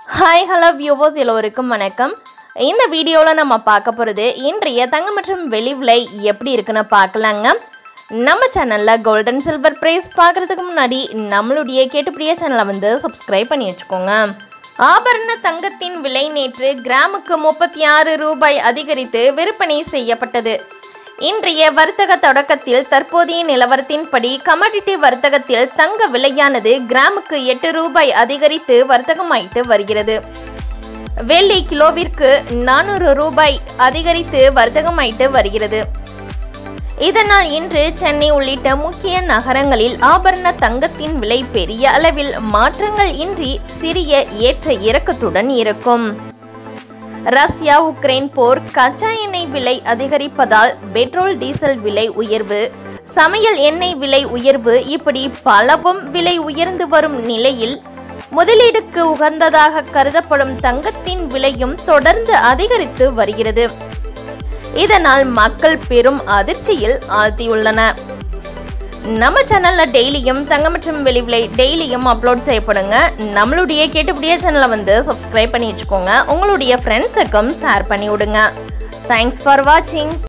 hi hello viewers எல்லோருக்கும் வணக்கம் இந்த வீடியோவில் நம்ம பார்க்க போகிறது இன்றைய தங்கம் மற்றும் வெளி விலை எப்படி இருக்குன்னு பார்க்கலாங்க நம்ம சேனலில் கோல்டன் சில்வர் ப்ரைஸ் பார்க்குறதுக்கு முன்னாடி நம்மளுடைய கேட்டுப்படிய சேனலை வந்து சப்ஸ்கிரைப் பண்ணி வச்சுக்கோங்க ஆபரண தங்கத்தின் விலை நேற்று கிராமுக்கு முப்பத்தி ஆறு ரூபாய் அதிகரித்து விற்பனை செய்யப்பட்டது இன்றைய வர்த்தக தொடக்கத்தில் தற்போதைய நிலவரத்தின்படி கமாடிட்டி வர்த்தகத்தில் தங்க விலையானது கிராமுக்கு எட்டு ரூபாய் அதிகரித்து வர்த்தகமாயிட்டு வருகிறது வெள்ளி கிலோவிற்கு நானூறு ரூபாய் அதிகரித்து வர்த்தகமாயிட்டு வருகிறது இதனால் இன்று சென்னை உள்ளிட்ட முக்கிய நகரங்களில் ஆபரண தங்கத்தின் விலை பெரிய அளவில் மாற்றங்கள் இன்றி சிறிய ஏற்ற இறக்கத்துடன் இருக்கும் ரஷ்யா உக்ரைன் போர் கச்சா எண்ணெய் விலை அதிகரிப்பதால் பெட்ரோல் டீசல் விலை உயர்வு சமையல் எண்ணெய் விலை உயர்வு இப்படி பலவும் விலை உயர்ந்து வரும் நிலையில் முதலீடுக்கு உகந்ததாக கருதப்படும் தங்கத்தின் விலையும் தொடர்ந்து அதிகரித்து வருகிறது இதனால் மக்கள் பெரும் அதிர்ச்சியில் ஆழ்த்தியுள்ளனர் நம்ம சேனல்ல டெய்லியும் தங்கம் மற்றும் வெளி விலை டெய்லியும் அப்லோட் செய்யப்படுங்க நம்மளுடைய கேட்டுப்படிய சேனலை வந்து சப்ஸ்கிரைப் பண்ணி வச்சுக்கோங்க உங்களுடைய ஃப்ரெண்ட்ஸுக்கும் ஷேர் பண்ணி விடுங்க தேங்க்ஸ் ஃபார் வாட்சிங்